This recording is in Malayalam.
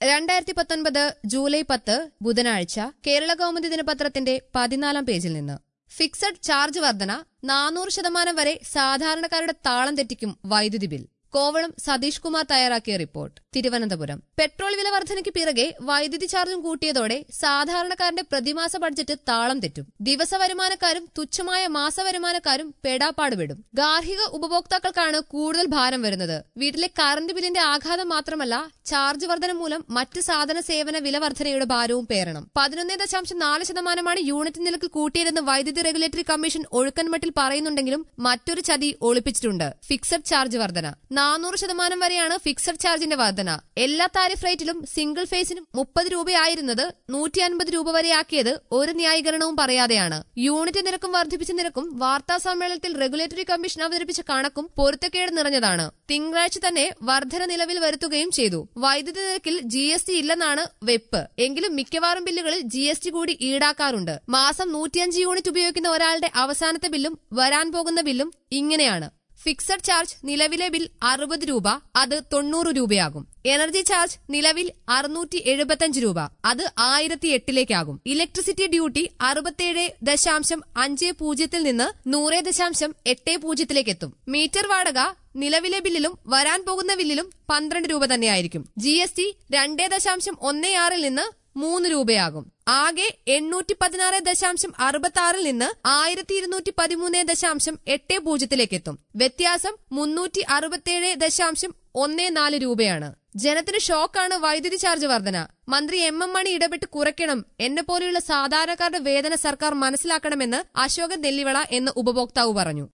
രണ്ടായിരത്തി പത്തൊൻപത് ജൂലൈ പത്ത് ബുധനാഴ്ച കേരള കൗമുദി ദിനപത്രത്തിന്റെ പതിനാലാം പേജിൽ നിന്ന് ഫിക്സഡ് ചാർജ് വർധന നാനൂറ് ശതമാനം വരെ സാധാരണക്കാരുടെ താളം തെറ്റിക്കും വൈദ്യുതി ബിൽ കോവളം സതീഷ് കുമാർ തയ്യാറാക്കിയ റിപ്പോർട്ട് തിരുവനന്തപുരം പെട്രോൾ വില വർധനയ്ക്ക് പിറകെ വൈദ്യുതി ചാർജും കൂട്ടിയതോടെ സാധാരണക്കാരന്റെ പ്രതിമാസ ബഡ്ജറ്റ് താളം തെറ്റും ദിവസ വരുമാനക്കാരും തുച്ഛമായ മാസ വരുമാനക്കാരും പെടാപ്പാടുപെടും ഗാർഹിക ഉപഭോക്താക്കൾക്കാണ് കൂടുതൽ ഭാരം വരുന്നത് വീട്ടിലെ കറന്റ് ബില്ലിന്റെ ആഘാതം മാത്രമല്ല ചാർജ് വർധന മൂലം മറ്റ് സാധന സേവന വില വർധനയുടെ ഭാരവും പേരണം പതിനൊന്ന് ദശാംശം നാല് ശതമാനമാണ് യൂണിറ്റ് നിരക്കിൽ കൂട്ടിയതെന്ന് വൈദ്യുതി റെഗുലേറ്ററി കമ്മീഷൻ ഒഴുക്കൻമട്ടിൽ പറയുന്നുണ്ടെങ്കിലും മറ്റൊരു ചതി ഒളിപ്പിച്ചിട്ടുണ്ട് ഫിക്സഡ് ചാർജ് വർധന നാനൂറ് ശതമാനം വരെയാണ് ഫിക്സഡ് ചാർജിന്റെ വർധന എല്ലാ താരിഫ് റേറ്റിലും സിംഗിൾ ഫേസിനും മുപ്പത് രൂപയായിരുന്നത് നൂറ്റി അൻപത് രൂപ വരെയാക്കിയത് ഒരു ന്യായീകരണവും പറയാതെയാണ് യൂണിറ്റ് നിരക്കും വർദ്ധിപ്പിച്ച നിരക്കും വാർത്താ സമ്മേളനത്തിൽ റെഗുലേറ്ററി കമ്മീഷൻ അവതരിപ്പിച്ച കണക്കും പൊരുത്തക്കേട് നിറഞ്ഞതാണ് തിങ്കളാഴ്ച തന്നെ വർധന നിലവിൽ വരുത്തുകയും ചെയ്തു വൈദ്യുതി നിരക്കിൽ ജി എസ് ടി ഇല്ലെന്നാണ് വെപ്പ് എങ്കിലും മിക്കവാറും ബില്ലുകളിൽ ജി എസ് ടി കൂടി ഈടാക്കാറുണ്ട് മാസം നൂറ്റിയഞ്ച് യൂണിറ്റ് ഉപയോഗിക്കുന്ന ഒരാളുടെ അവസാനത്തെ ബില്ലും വരാൻ പോകുന്ന ബില്ലും ഇങ്ങനെയാണ് ഫിക്സഡ് ചാർജ് നിലവിലെ ബിൽ അറുപത് രൂപ അത് തൊണ്ണൂറ് രൂപയാകും എനർജി ചാർജ് നിലവിൽ അറുന്നൂറ്റി എഴുപത്തിയഞ്ച് രൂപ അത് ആയിരത്തി എട്ടിലേക്കാകും ഇലക്ട്രിസിറ്റി ഡ്യൂട്ടി അറുപത്തിയേഴ് ദശാംശം അഞ്ച് പൂജ്യത്തിൽ നിന്ന് നൂറ് ദശാംശം എട്ട് പൂജ്യത്തിലേക്ക് എത്തും മീറ്റർ വാടക നിലവിലെ ബില്ലിലും വരാൻ പോകുന്ന ബില്ലിലും പന്ത്രണ്ട് രൂപ തന്നെയായിരിക്കും ജി എസ് ടി രണ്ട് ദശാംശം ഒന്ന് ആറിൽ നിന്ന് മൂന്ന് രൂപയാകും ആകെ എണ്ണൂറ്റി പതിനാറ് ദശാംശം അറുപത്തി ആറിൽ നിന്ന് ആയിരത്തി ഇരുന്നൂറ്റി പതിമൂന്ന് ദശാംശം എട്ട് പൂജ്യത്തിലേക്ക് എത്തും വ്യത്യാസം മുന്നൂറ്റി അറുപത്തിയേഴ് ദശാംശം ഒന്ന് നാല് രൂപയാണ് ജനത്തിന് ഷോക്കാണ് വൈദ്യുതി ചാർജ് വർധന മന്ത്രി എം എം മണി ഇടപെട്ട് കുറയ്ക്കണം എന്നെ പോലെയുള്ള സാധാരണക്കാരുടെ വേദന സർക്കാർ മനസ്സിലാക്കണമെന്ന് അശോകൻ നെല്ലിവള എന്ന ഉപഭോക്താവ് പറഞ്ഞു